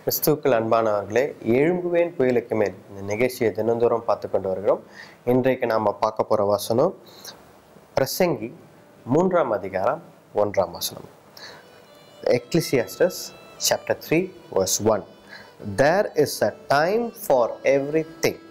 கிறிஸ்துக்கள் அன்பானவர்களே எழும்புவேன் புயலுக்கு மேல் இந்த நிகழ்ச்சியை தினந்தோறும் பார்த்து கொண்டு வருகிறோம் இன்றைக்கு நாம் பார்க்க போகிற வசனம் பிரசங்கி மூன்றாம் அதிகாரம் ஒன்றாம் வசனம் Ecclesiastes chapter three verse one there is a time for everything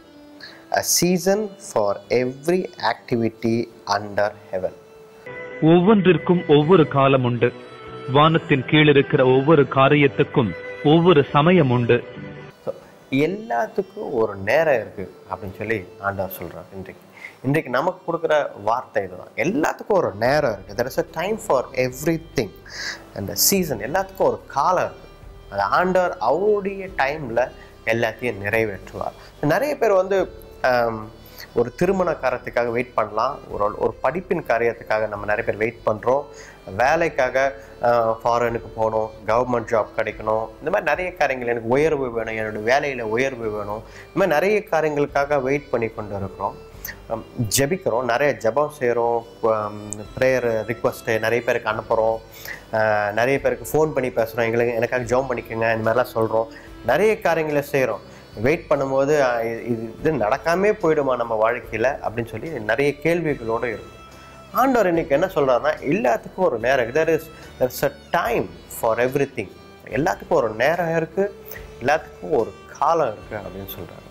a season for every activity under heaven ஒவ்வொன்றிற்கும் ஒவ்வொரு காலம் உண்டு வானத்தின் கீழ் இருக்கிற ஒவ்வொரு காரியத்துக்கும் ஒவ்வொரு சமயம் உண்டு So, எல்லாத்துக்கும் ஒரு நேரம் இருக்கு அப்படின்னு சொல்லி ஆண்டவர் சொல்றார் இன்றைக்கு இன்றைக்கு நமக்கு கொடுக்குற வார்த்தை இதுதான் எல்லாத்துக்கும் ஒரு நேரம் இருக்கு there is a time for everything அந்த சீசன் எல்லாத்துக்கும் ஒரு காலம் இருக்கு அது ஆண்டவர் அவருடைய டைம்ல எல்லாத்தையும் நிறைவேற்றுவார் நிறைய பேர் வந்து ஆம், ஒரு திருமண காரியத்துக்காக வெயிட் பண்ணலாம் ஒரு ஒரு படிப்பின் காரியத்துக்காக நம்ம நிறைய பேர் வெயிட் பண்ணுறோம் வேலைக்காக ஃபாரினுக்கு போகணும் கவர்மெண்ட் ஜாப் கிடைக்கணும் இந்த மாதிரி நிறைய காரியங்கள் எனக்கு உயர்வு வேணும் என்னோட வேலையில் உயர்வு வேணும் இந்த மாதிரி நிறைய காரியங்களுக்காக வெயிட் பண்ணி கொண்டு இருக்கிறோம் ஹம், ஜெபிக்கிறோம் நிறைய ஜெபம் செய்கிறோம் ப்ரேயர் ரிக்வஸ்ட்டு நிறைய பேருக்கு அனுப்புகிறோம் நிறைய பேருக்கு ஃபோன் பண்ணி பேசுகிறோம் எங்களுக்கு எனக்காக ஜெபம் பண்ணிக்கோங்க இந்த மாதிரிலாம் சொல்கிறோம் நிறைய காரியங்களை செய்கிறோம் வெயிட் பண்ணும்போது அஹ், இது இது இது நடக்காமே போயிடுமா நம்ம வாழ்க்கையில் அப்படின்னு சொல்லி நிறைய கேள்விகளோடு இருக்கும் ஆண்டவர் இன்னைக்கு என்ன சொல்றாருன்னா எல்லாத்துக்கும் ஒரு நேரம் there is there's a time for everything எல்லாத்துக்கும் ஒரு நேரம் இருக்கு எல்லாத்துக்கும் ஒரு காலம் இருக்கு அப்படின்னு சொல்றாரு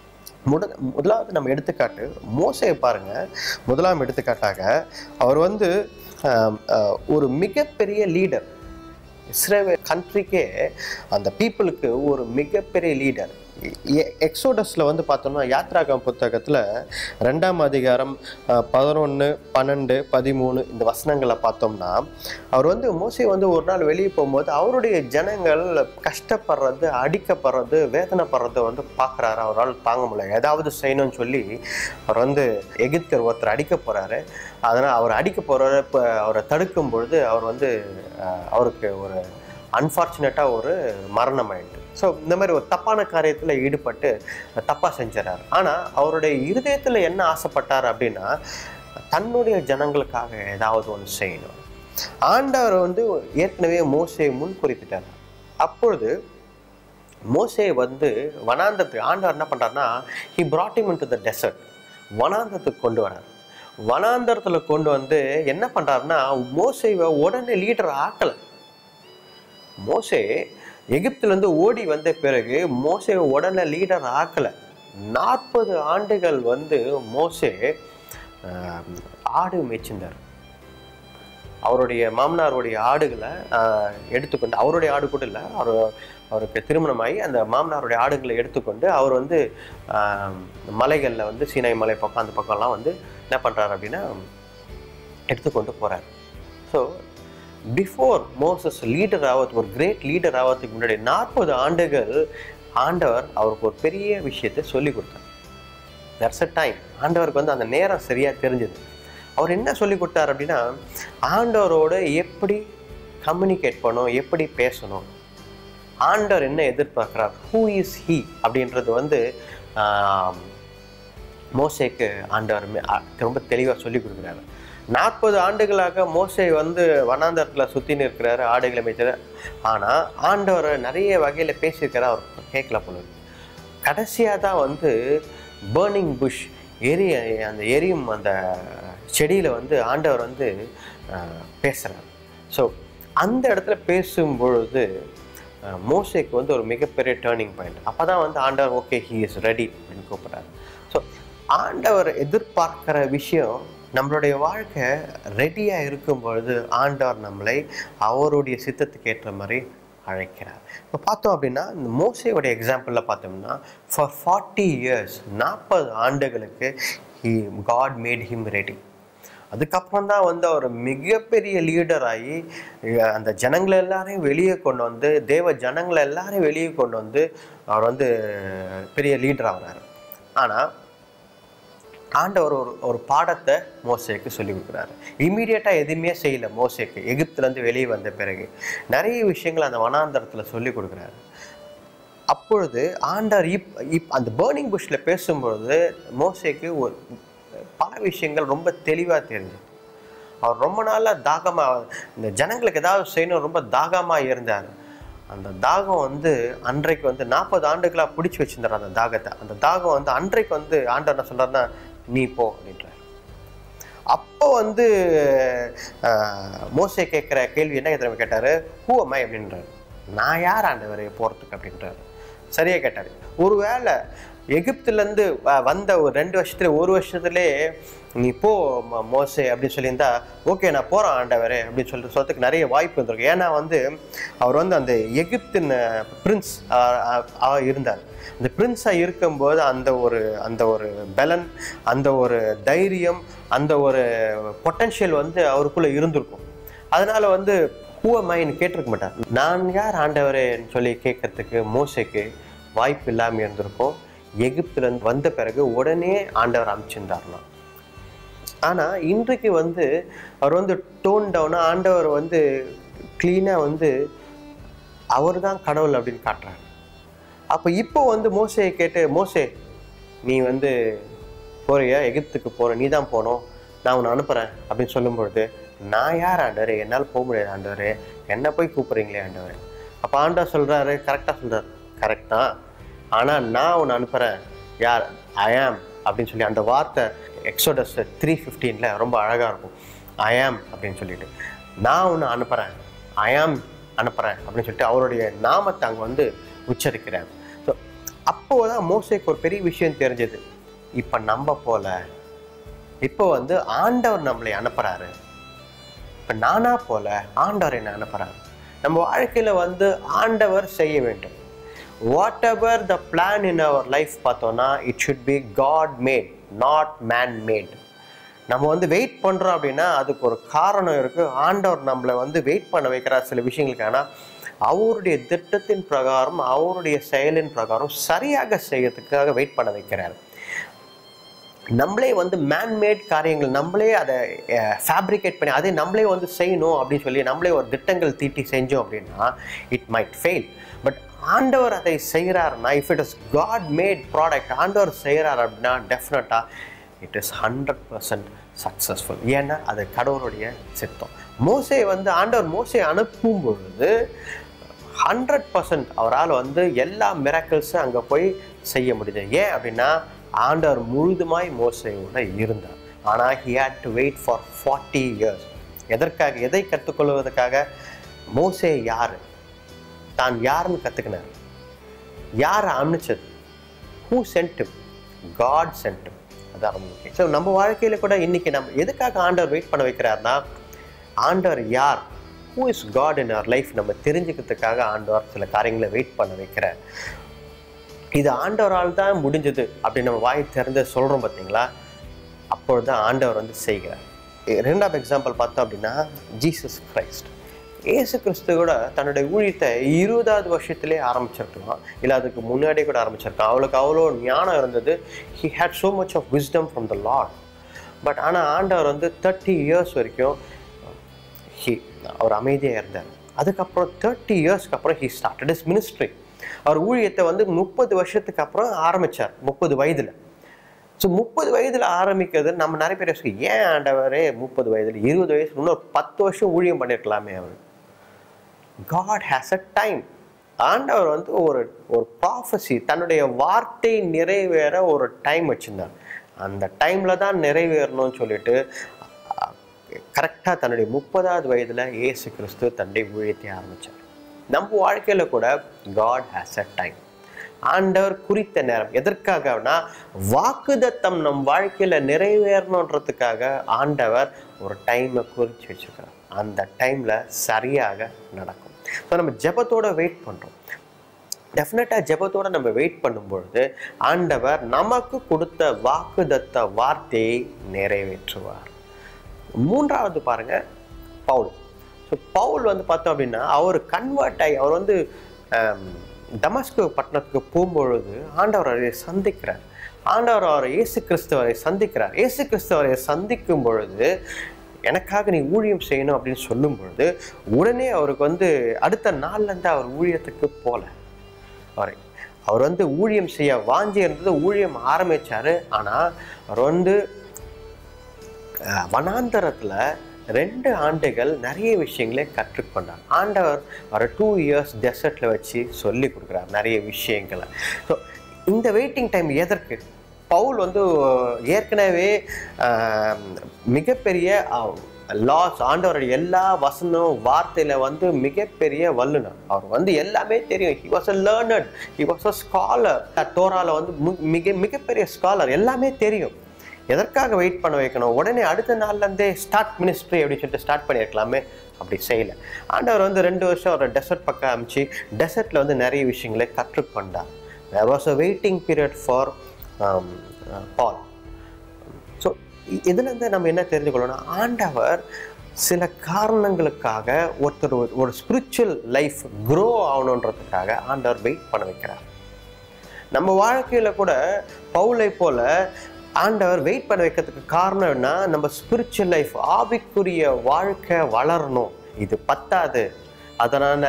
முத முதலாவது நம்ம எடுத்துக்காட்டு மோசையை பாருங்க முதலாம் எடுத்துக்காட்டாக அவர் வந்து ஆம், ஆஹ், ஒரு மிகப்பெரிய லீடர் இஸ்ரேல் கண்ட்ரிக்கே அந்த பீப்புளுக்கு ஒரு மிகப்பெரிய லீடர் எக்ஸோடஸில் வந்து பார்த்தோம்னா யாத்ராகம் புத்தகத்தில் ரெண்டாம் அதிகாரம் பதினொன்று பன்னெண்டு பதிமூணு இந்த வசனங்களை பார்த்தோம்னா அவர் வந்து மோசே வந்து ஒரு நாள் வெளியே போகும்போது அவருடைய ஜனங்கள் கஷ்டப்படுறது அடிக்கப்படுறது வேதனைப்படுறதை வந்து பார்க்குறாரு அவரால் தாங்க முடியல ஏதாவது செய்யணும்னு சொல்லி அவர் வந்து எகிப்தர் ஒருத்தர் அடிக்க போகிறாரு அதனால் அவர் அடிக்க போகிறாரு இப்போ அவரை தடுக்கும் பொழுது அவர் வந்து அஹ், அவருக்கு ஒரு அன்ஃபார்ச்சுனேட்டாக ஒரு மரணம் ஆயிட்டு ஸோ இந்த மாதிரி ஒரு தப்பான காரியத்தில் ஈடுபட்டு தப்பாக செஞ்சிடறாரு ஆனால் அவருடைய இருதயத்தில் என்ன ஆசைப்பட்டார் அப்படின்னா தன்னுடைய ஜனங்களுக்காக ஏதாவது ஒன்று செய்யணும் ஆண்டவர் வந்து ஏற்கனவே மோசையை முன் குறிப்பிட்டார் அப்பொழுது மோசே வந்து வனாந்தத்துக்கு ஆண்டவர் என்ன பண்ணுறாருன்னா he brought him into the desert வனாந்தத்துக்கு கொண்டு வரார் வனாந்தரத்தில் கொண்டு வந்து என்ன பண்ணுறாருன்னா மோசேவை உடனே லீடர் ஆக்கலை மோசே எகிப்திலேருந்து ஓடி வந்த பிறகு மோசேவை உடனே லீடர் ஆக்கலை நாற்பது ஆண்டுகள் வந்து மோசே ஆஹ், ஆடு மேய்ச்சிருந்தார் அவருடைய மாமனாருடைய ஆடுகளை ஆஹ், எடுத்துக்கொண்டு அவருடைய ஆடு கூட இல்லை அவர் அவருக்கு திருமணமாகி அந்த மாமனாருடைய ஆடுகளை எடுத்துக்கொண்டு அவர் வந்து மலைகளில் வந்து சீனாய் மலை பக்கம் அந்த பக்கம்லாம் வந்து என்ன பண்ணுறாரு அப்படின்னா எடுத்துக்கொண்டு போகிறார் ஸோ பிஃபோர் மோசஸ் லீடர் ஆகிறது ஒரு கிரேட் லீடர் ஆகிறதுக்கு முன்னாடி நாற்பது ஆண்டுகள் ஆண்டவர் அவருக்கு ஒரு பெரிய விஷயத்தை சொல்லி கொடுத்தார் தட்ஸ் அ டைம் ஆண்டவருக்கு வந்து அந்த நேரம் சரியாக தெரிஞ்சது அவர் என்ன சொல்லி கொடுத்தார் அப்படின்னா ஆண்டவரோட எப்படி கம்யூனிகேட் பண்ணணும் எப்படி பேசணும் ஆண்டவர் என்ன எதிர்பார்க்குறார் ஹூ இஸ் ஹீ அப்படின்றது வந்து ஆம், மோசேக்கு ஆண்டவர் மே- அ- ரொம்ப தெளிவாக சொல்லி கொடுக்குறாரு நாற்பது ஆண்டுகளாக மோசே வந்து வனாந்தரத்தில் சுற்றி நிற்கிறாரு ஆடுகளை மேய்ச்சாரு ஆனால் ஆண்டவர் நிறைய வகையில் பேசியிருக்கிறார் அவர் கேட்கல போல இருக்கு. கடைசியாக தான் வந்து பேர்னிங் புஷ் எரி அந்த எரியும் அந்த செடியில் வந்து ஆண்டவர் வந்து பேசுகிறார் ஸோ அந்த இடத்துல பேசும் பொழுது அஹ், மோசேக்கு வந்து ஒரு மிகப்பெரிய டேர்னிங் பாயிண்ட் அப்போ தான் வந்து ஆண்டவர் ஓகே ஹி இஸ் ரெடி அப்படின்னு கூப்பிட்றாரு ஸோ ஆண்டவர் எதிர்பார்க்கிற விஷயம் நம்மளுடைய வாழ்க்கை ரெடியாக இருக்கும் பொழுது ஆண்டவர் நம்மளை அவருடைய சித்தத்துக்கு ஏற்ற மாதிரி அழைக்கிறார் இப்போ பார்த்தோம் அப்படின்னா இந்த மோசையோடைய எக்ஸாம்பிளில் பார்த்தோம்னா ஃபார் ஃபார்ட்டி இயர்ஸ் நாற்பது ஆண்டுகளுக்கு he God made him ready அதுக்கப்புறம் தான் வந்து அவர் மிகப்பெரிய லீடர் ஆகி அஹ், அந்த ஜனங்களை எல்லாரையும் வெளியே கொண்டு வந்து தேவ ஜனங்களை எல்லாரையும் வெளியே கொண்டு வந்து அவர் வந்து பெரிய லீடர் ஆகிறார் ஆனால் ஆண்டவர் ஒரு ஒரு பாடத்தை மோசேக்கு சொல்லி கொடுக்குறாரு இம்மீடியட்டாக எதுவுமே செய்யல மோசேக்கு எகிப்துலேருந்து வெளியே வந்த பிறகு நிறைய விஷயங்கள் அந்த வனாந்தரத்தில் சொல்லி கொடுக்குறாரு அப்பொழுது ஆண்டவர் இப் இப் அந்த பேர்னிங் புஷ்ல பேசும்பொழுது மோசேக்கு ஒரு பல விஷயங்கள் ரொம்ப தெளிவாக தெரிஞ்சது அவர் ரொம்ப நாளாக தாகமாக இந்த ஜனங்களுக்கு ஏதாவது செய்யணும் ரொம்ப தாகமாக இருந்தார் அந்த தாகம் வந்து அன்றைக்கு வந்து நாற்பது ஆண்டுகளாக பிடிச்சி வச்சிருந்தார் அந்த தாகத்தை அந்த தாகம் வந்து அன்றைக்கு வந்து ஆண்டவர் என்ன சொல்றாருன்னா நீ போ அப்படின்றார் அப்போ வந்து ஆஹ், மோசே கேட்குற கேள்வி என்ன தெரியுமா கேட்டாரு ஹூ அம்மாய் அப்படின்றாரு நான் யார் ஆண்டவர் போகிறதுக்கு அப்படின்றாரு சரியா கேட்டாரு ஒருவேளை எகிப்துலேருந்து வந்த ஒரு ரெண்டு வருஷத்துல ஒரு வருஷத்துலேயே நீ போ ம- மோசே அப்படின்னு சொல்லியிருந்தா ஓகே நான் போகிறேன் ஆண்டவரே அப்படின்னு சொல்லிட்டு சொல்றதுக்கு நிறைய வாய்ப்பு இருந்திருக்கு ஏன்னா வந்து அவர் வந்து அந்த எகிப்தின் பிரின்ஸ் அவர் இருந்தார் அந்த பிரின்ஸாக இருக்கும்போது அந்த ஒரு அந்த ஒரு பலன் அந்த ஒரு தைரியம் அந்த ஒரு பொட்டன்ஷியல் வந்து அவருக்குள்ளே இருந்திருக்கும் அதனால வந்து ஹூ மைன்னு கேட்டிருக்க மாட்டார் நான் யார் ஆண்டவரேன்னு சொல்லி கேட்கறதுக்கு மோசைக்கு வாய்ப்பு இல்லாமல் இருந்திருக்கும் எகிப்துலேருந்து வந்த பிறகு உடனே ஆண்டவர் அமைச்சிருந்தார்லாம் ஆனால் இன்றைக்கு வந்து அவர் வந்து டோன் டவுனாக ஆண்டவர் வந்து க்ளீனாக வந்து அவர் தான் கடவுள் அப்படின்னு காட்டுறாரு அப்போ இப்போ வந்து மோசையை கேட்டு மோசே நீ வந்து போறியா எகிப்துக்கு போற நீ தான் போகணும் நான் உன்னை அனுப்புகிறேன் அப்படின்னு சொல்லும்பொழுது நான் யார் ஆண்டவர் என்னால் போக முடியாது ஆண்டவர் என்ன போய் கூப்பிட்றீங்களே ஆண்டவர் அப்போ ஆண்டவர் சொல்கிறாரு கரெக்டாக சொல்கிறார் கரெக்ட் தான் ஆனால் நான் உன்னை அனுப்புகிறேன் யார் ஐ ஆம் அப்படின்னு சொல்லி அந்த வார்த்தை எக்ஸோடஸ் த்ரீ ஃபிஃப்டீனில் ரொம்ப அழகாக இருக்கும் ஐ ஆம் அப்படின்னு சொல்லிட்டு நான் உன்னை அனுப்புகிறேன் ஐ ஆம் அனுப்புகிறேன் அப்படின்னு சொல்லிட்டு அவருடைய நாமத்தை அங்கே வந்து உச்சரிக்கிறார் ஸோ அப்போது தான் மோசைக்கு ஒரு பெரிய விஷயம் தெரிஞ்சது இப்போ நம்ம போல இப்போ வந்து ஆண்டவர் நம்மளை அனுப்புகிறாரு இப்போ நானா போல ஆண்டவர் என்ன அனுப்புகிறாரு நம்ம வாழ்க்கையில் வந்து ஆண்டவர் செய்ய வேண்டும் whatever the plan in our life பார்த்தோன்னா it should be God made not man made நம்ம வந்து வெயிட் பண்ணுறோம் அப்படின்னா அதுக்கு ஒரு காரணம் இருக்குது ஆண்டவர் நம்மளை வந்து வெயிட் பண்ண வைக்கிறார் சில விஷயங்களுக்கு ஆனால் அவருடைய திட்டத்தின் பிரகாரம் அவருடைய செயலின் பிரகாரம் சரியாக செய்யறதுக்காக வெயிட் பண்ண வைக்கிறார் நம்மளே வந்து மேன்மேட் காரியங்கள் நம்மளே அதை ஃபேப்ரிகேட் பண்ணி அதே நம்மளே வந்து செய்யணும் அப்படின்னு சொல்லி நம்மளே ஒரு திட்டங்கள் தீட்டி செஞ்சோம் அப்படின்னா இட் மைட் ஃபெயில் பட் ஆண்டவர் அதை செய்கிறாருன்னா if it is God made product ஆண்டவர் செய்கிறார் அப்படின்னா டெஃபினட்டாக it is hundred percent successful ஏன்னா அது கடவுளுடைய சித்தம் மோசே வந்து ஆண்டவர் மோசே அனுப்பும் பொழுது ஹண்ட்ரட் பர்சன்ட் அவரால் வந்து எல்லா மிராக்கிள்ஸும் அங்கே போய் செய்ய முடியுது ஏன் அப்படின்னா ஆண்டவர் முழுதுமாய் மோசையோட இருந்தார் ஆனால் he had to wait for forty years எதற்காக எதை கற்றுக்கொள்வதற்காக மோசே யார் தான் யாருன்னு கற்றுக்கினார் யார் அனுப்பிச்சது ஹூ சென்ட் காட் சென்ட் அதான் ரொம்ப முக்கியம் ஸோ நம்ம வாழ்க்கையில் கூட இன்னைக்கு நம்ம எதுக்காக ஆண்டவர் வெயிட் பண்ண வைக்கிறாருன்னா ஆண்டவர் யார் who is God in our life நம்ம தெரிஞ்சுக்கிறதுக்காக ஆண்டவர் சில காரியங்களை வெயிட் பண்ண வைக்கிறார் இது ஆண்டவரால் தான் முடிஞ்சது அப்படின்னு நம்ம வாய் திறந்து சொல்கிறோம் பார்த்தீங்களா அப்பொழுது தான் ஆண்டவர் வந்து செய்கிறார் ரெண்டாவது எக்ஸாம்பிள் பார்த்தோம் அப்படின்னா ஜீசஸ் கிரைஸ்ட் ஏசு கிறிஸ்து கூட தன்னுடைய ஊழியத்தை இருபதாவது வருஷத்திலே ஆரம்பிச்சிருக்கலாம் இல்லை அதுக்கு முன்னாடியே கூட ஆரம்பிச்சிருக்கலாம் அவளுக்கு அவ்வளோ ஞானம் இருந்தது he had so much of wisdom from the Lord but ஆனால் ஆண்டவர் வந்து தேர்ட்டி இயர்ஸ் வரைக்கும் ஹி அவர் அமைதியாக இருந்தார் அதுக்கப்புறம் தேர்ட்டி இயர்ஸ்க்கு அப்புறம் ஹி ஸ்டார்டட் இஸ் மினிஸ்ட்ரி அவர் ஊழியத்தை வந்து முப்பது வருஷத்துக்கு அப்புறம் ஆரம்பித்தார் முப்பது வயதில் ஸோ முப்பது வயதில் ஆரம்பிக்கிறது நம்ம நிறைய பேர் யோசிக்கும், ஏன் ஆண்டவரே முப்பது வயதில் இருபது வயசு இன்னொரு பத்து வருஷம் ஊழியம் பண்ணியிருக்கலாமே அவர் காட் ஹேஸ் அ டைம் ஆண்டவர் வந்து ஒரு ஒரு ப்ராஃபஸி தன்னுடைய வார்த்தை நிறைவேற ஒரு டைம் வச்சிருந்தார் அந்த டைமில் தான் நிறைவேறணும்னு சொல்லிட்டு கரெக்டாக தன்னுடைய முப்பதாவது வயதில் இயேசு கிறிஸ்து தன்னுடைய ஊழியத்தை ஆரம்பித்தார் நம்ம வாழ்க்கையில் கூட காட் ஹேஸ் அ டைம் ஆண்டவர் குறித்த நேரம் எதற்காகனா வாக்குதத்தம் நம் வாழ்க்கையில் நிறைவேறணுன்றதுக்காக ஆண்டவர் ஒரு டைமை குறித்து வச்சிருக்கிறார் அந்த டைமில் சரியாக நடக்கும் ஸோ நம்ம ஜெபத்தோட வெயிட் பண்ணுறோம் டெஃபினட்டாக ஜெபத்தோட நம்ம வெயிட் பண்ணும்பொழுது ஆண்டவர் நமக்கு கொடுத்த வாக்குதத்த வார்த்தையை நிறைவேற்றுவார் மூன்றாவது பாருங்க பவுல் ஸோ பவுல் வந்து பார்த்தோம் அப்படின்னா அவர் கன்வெர்ட் ஆகி அவர் வந்து ஆம், தமஸ்கு பட்டணத்துக்கு போகும்பொழுது ஆண்டவர் அவரை சந்திக்கிறார் ஆண்டவர் அவரை இயேசு கிறிஸ்துவரை சந்திக்கிறார் இயேசு கிறிஸ்துவரை சந்திக்கும் பொழுது எனக்காக நீ ஊழியம் செய்யணும் அப்படின்னு சொல்லும் பொழுது உடனே அவருக்கு வந்து அடுத்த நாள்லேருந்து அவர் ஊழியத்துக்கு போகல அவரை அவர் வந்து ஊழியம் செய்ய வாஞ்சி இருந்தது ஊழியம் ஆரம்பிச்சாரு ஆனால் அவர் வந்து அஹ், வனாந்தரத்துல ரெண்டு ஆண்டுகள் நிறைய விஷயங்களை கற்றுக்கொண்டார் ஆண்டவர் ஒரு டூ இயர்ஸ் டெசர்ட்டில் வச்சு சொல்லி கொடுக்குறார் நிறைய விஷயங்களை ஸோ இந்த வெயிட்டிங் டைம் எதற்கு பவுல் வந்து ஏற்கனவே ஆஹ், மிகப்பெரிய லாஸ் ஆண்டவருடைய எல்லா வசனம் வார்த்தையில வந்து மிகப்பெரிய வல்லுனர் அவர் வந்து எல்லாமே தெரியும் he was a learned he was a scholar தோரால வந்து மு- மிக மிகப்பெரிய ஸ்காலர் எல்லாமே தெரியும் எதற்காக வெயிட் பண்ண வைக்கணும் உடனே அடுத்த நாள்லேருந்தே ஸ்டார்ட் மினிஸ்ட்ரி அப்படின்னு சொல்லிட்டு ஸ்டார்ட் பண்ணியிருக்கலாமே அப்படி செய்யல ஆண்டவர் வந்து ரெண்டு வருஷம் ஒரு டெசர்ட் பக்கம் அமைச்சு டெசர்ட்டில் வந்து நிறைய விஷயங்களை கற்றுக்கொண்டார் there was a waiting period for um, uh, Paul so இதுலேருந்து நம்ம என்ன தெரிஞ்சுக்கணும்னா ஆண்டவர் சில காரணங்களுக்காக ஒருத்தர் ஒரு- ஒரு ஸ்பிரிச்சுவல் லைஃப் க்ரோ ஆகணுன்றதுக்காக ஆண்டவர் வெயிட் பண்ண வைக்கிறார் நம்ம வாழ்க்கையில கூட பவுலை போல ஆண்டவர் வெயிட் பண்ண வைக்கிறதுக்கு காரணம் என்ன நம்ம ஸ்பிரிச்சுவல் லைஃப் ஆவிக்குரிய வாழ்க்கை வளரணும் இது பத்தாது அதனால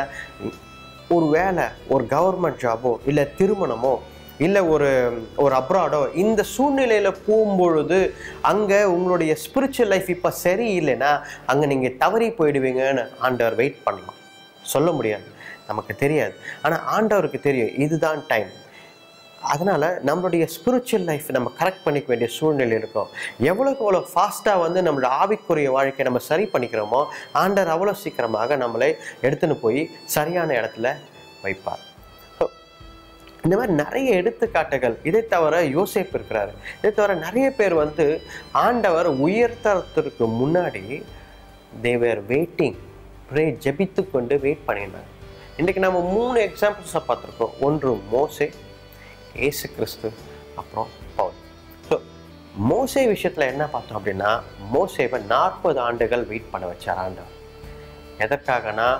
ஒரு வேலை ஒரு கவர்மெண்ட் ஜாபோ இல்லை திருமணமோ இல்லை ஒரு ஒரு அப்ராடோ இந்த சூழ்நிலையில் போகும்பொழுது அங்கே உங்களுடைய ஸ்பிரிச்சுவல் லைஃப் இப்போ சரியில்லைன்னா அங்கே நீங்கள் தவறி போயிடுவீங்கன்னு ஆண்டவர் வெயிட் பண்ணலாம் சொல்ல முடியாது நமக்கு தெரியாது ஆனால் ஆண்டவருக்கு தெரியும் இதுதான் டைம் அதனால் நம்மளுடைய ஸ்பிரிச்சுவல் லைஃப் நம்ம கரெக்ட் பண்ணிக்க வேண்டிய சூழ்நிலை இருக்கும் எவ்வளோக்கு எவ்வளோ ஃபாஸ்ட்டாக வந்து நம்மளோட ஆவிக்குரிய வாழ்க்கையை நம்ம சரி பண்ணிக்கிறோமோ ஆண்டவர் அவ்வளோ சீக்கிரமாக நம்மளை எடுத்துன்னு போய் சரியான இடத்துல வைப்பார் So, இந்த மாதிரி நிறைய எடுத்துக்காட்டுகள் இதை தவிர யோசேப்பு இருக்கிறாரு இதை தவிர நிறைய பேர் வந்து ஆண்டவர் உயர்த்தறதுக்கு முன்னாடி தேவர் வெயிட்டிங் ப்ரே ஜெபித்து கொண்டு வெயிட் பண்ணியிருந்தாங்க இன்றைக்கி நம்ம மூணு எக்ஸாம்பிள்ஸை பார்த்துருக்கோம் ஒன்று மோசே ஏசு கிறிஸ்து அப்புறம் பவுல் ஸோ மோசே விஷயத்தில் என்ன பார்த்தோம் அப்படின்னா மோசேவை நாற்பது ஆண்டுகள் வெயிட் பண்ண வச்சார் ஆண்டவர் எதற்காகனா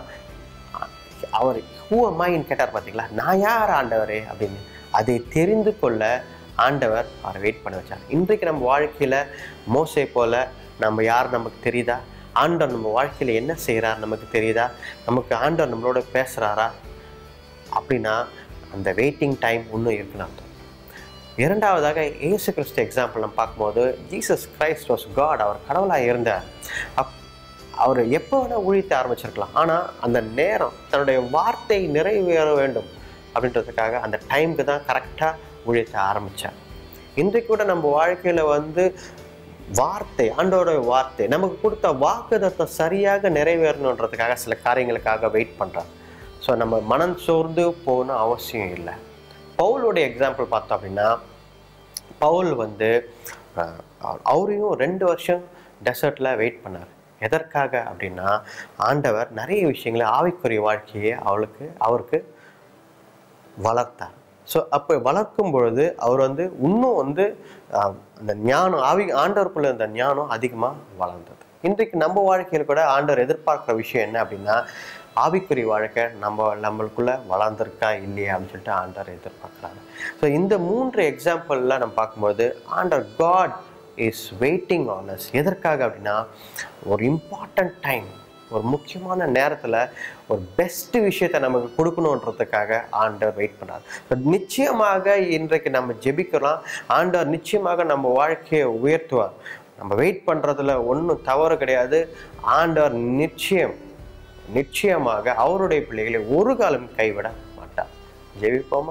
அவர் ஹூ அம்மாயின்னு கேட்டார் பார்த்தீங்களா நான் யார் ஆண்டவரே அப்படின்னு அதை தெரிந்து கொள்ள ஆண்டவர் அவரை வெயிட் பண்ண வச்சார் இன்றைக்கு நம்ம வாழ்க்கையில் மோசே போல நம்ம யார் நமக்கு தெரியுதா ஆண்டவர் நம்ம வாழ்க்கையில் என்ன செய்கிறார் நமக்கு தெரியுதா நமக்கு ஆண்டவர் நம்மளோட பேசுகிறாரா அப்படின்னா அந்த வெயிட்டிங் டைம் இன்னும் இருக்குன்னு அர்த்தம் இரண்டாவதாக இயேசு கிறிஸ்து எக்ஸாம்பிள் நம்ம பார்க்கும்போது ஜீசஸ் கிரைஸ்ட் வாஸ் காட் அவர் கடவுளாக இருந்தார் அப் அவர் எப்போ வேணால் ஊழியத்தை ஆரம்பிச்சிருக்கலாம் ஆனால் அந்த நேரம் தன்னுடைய வார்த்தை நிறைவேற வேண்டும் அப்படின்றதுக்காக அந்த டைமுக்கு தான் கரெக்டாக ஊழியத்தை ஆரம்பித்தார் இன்றைக்கு கூட நம்ம வாழ்க்கையில் வந்து வார்த்தை ஆண்டோட வார்த்தை நமக்கு கொடுத்த வாக்குதத்தை சரியாக நிறைவேறணுன்றதுக்காக சில காரியங்களுக்காக வெயிட் பண்ணுறாங்க ஸோ நம்ம மனம் சோர்ந்து போகணும் அவசியம் இல்லை பவுலுடைய எக்ஸாம்பிள் பார்த்தோம் அப்படின்னா பவுல் வந்து அஹ், அவரையும் ரெண்டு வருஷம் டெசர்ட்டில் வெயிட் பண்ணார் எதற்காக அப்படின்னா ஆண்டவர் நிறைய விஷயங்களை ஆவிக்குரிய வாழ்க்கையை அவளுக்கு அவருக்கு வளர்த்தார் ஸோ அப்போ வளர்க்கும் பொழுது அவர் வந்து இன்னும் வந்து ஆஹ், அந்த ஞானம் ஆவி ஆண்டவருக்குள்ள இருந்த ஞானம் அதிகமாக வளர்ந்தது இன்றைக்கு நம்ம வாழ்க்கையில் கூட ஆண்டவர் எதிர்பார்க்குற விஷயம் என்ன அப்படின்னா ஆவிக்குரிய வாழ்க்கை நம்ம நம்மளுக்குள்ள வளர்ந்துருக்கா இல்லையா அப்படின்னு சொல்லிட்டு ஆண்டவர் எதிர்பார்க்குறாங்க ஸோ இந்த மூன்று எக்ஸாம்பிள்லாம் நம்ம பார்க்கும்போது ஆண்டர் God is waiting on us எதற்காக அப்படின்னா ஒரு இம்பார்ட்டன்ட் டைம் ஒரு முக்கியமான நேரத்தில் ஒரு பெஸ்ட் விஷயத்தை நமக்கு கொடுக்கணுன்றதுக்காக ஆண்டவர் வெயிட் பண்ணார் நிச்சயமாக இன்றைக்கு நம்ம ஜெபிக்கலாம் ஆண்டவர் நிச்சயமாக நம்ம வாழ்க்கையை உயர்த்துவார் நம்ம வெயிட் பண்ணுறதுல ஒன்றும் தவறு கிடையாது ஆண்டவர் நிச்சயம் நிச்சயமாக அவருடைய பிள்ளைகளை ஒரு காலம் கைவிட மாட்டார் ஜெபிப்போமா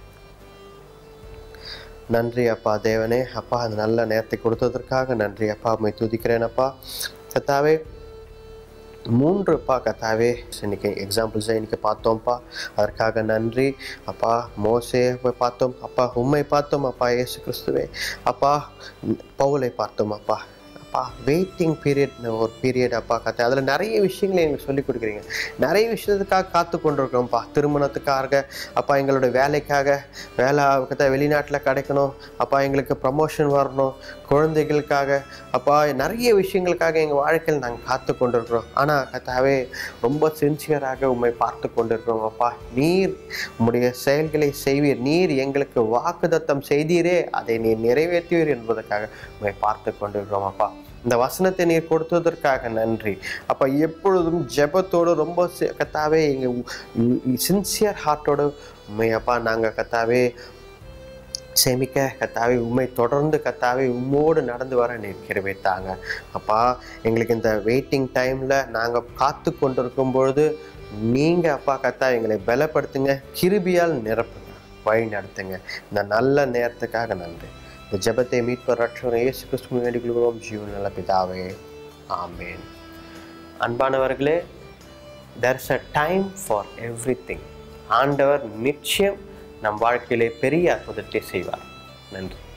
நன்றி அப்பா தேவனே அப்பா அந்த நல்ல நேரத்தை கொடுத்ததற்காக நன்றி அப்பா உண்மை துதிக்கிறேன் அப்பா கத்தாவே மூன்று அப்பா கத்தாவே இன்னைக்கு எக்ஸாம்பிள்ஸை இன்னைக்கு பார்த்தோம்ப்பா அதற்காக நன்றி அப்பா மோசே போய் பார்த்தோம் அப்பா உண்மை பார்த்தோம் அப்பா இயேசு கிறிஸ்துவே அப்பா பவுலை பார்த்தோம் அப்பா அப்பா வெயிட்டிங் பீரியட் ஒரு பீரியட் அப்பா கத்த அதில் நிறைய விஷயங்களை எங்களுக்கு சொல்லிக் கொடுக்குறீங்க நிறைய விஷயத்துக்காக காத்து கொண்டிருக்கிறோம்ப்பா திருமணத்துக்காக அப்பா எங்களோட வேலைக்காக வேலை கத்த வெளிநாட்டில் கிடைக்கணும் அப்பா எங்களுக்கு ப்ரமோஷன் வரணும் குழந்தைகளுக்காக அப்பா நிறைய விஷயங்களுக்காக எங்கள் வாழ்க்கையில் நாங்கள் காத்து கொண்டிருக்கிறோம் ஆனால் கத்தாவே ரொம்ப சின்சியராக உண்மை பார்த்து கொண்டிருக்கிறோம் அப்பா நீர் உம்முடைய செயல்களை செய்வீர் நீர் எங்களுக்கு வாக்குதத்தம் செய்தீரே அதை நீர் நிறைவேற்றுவீர் என்பதற்காக உண்மை பார்த்து கொண்டிருக்கிறோம் அப்பா இந்த வசனத்தை நீர் கொடுத்ததற்காக நன்றி அப்போ எப்பொழுதும் ஜெபத்தோடு ரொம்ப சி- கத்தாவே எங்கள் சின்சியர் ஹார்ட்டோடு உண்மை அப்பா நாங்கள் கத்தாவே சேமிக்க கத்தாவே உண்மை தொடர்ந்து கத்தாவே உம்மோடு நடந்து வர நீர் கிருபை தாங்க அப்பா எங்களுக்கு இந்த வெயிட்டிங் டைமில் நாங்கள் காத்து கொண்டிருக்கும் பொழுது நீங்கள் அப்பா கத்தா எங்களை பலப்படுத்துங்க கிருபியால் நிரப்புங்க வழி நடத்துங்க இந்த நல்ல நேரத்துக்காக நன்றி இந்த ஜெபத்தை மீட்பர் ரட்சகர் இயேசு கிறிஸ்துவின் வேண்டிக் கொள்கிறோம் ஜீவன் நல்ல பிதாவே ஆமேன் அன்பானவர்களே there's a time for every ஆண்டவர் நிச்சயம் நம் வாழ்க்கையிலே பெரிய அற்புதத்தை செய்வார் நன்றி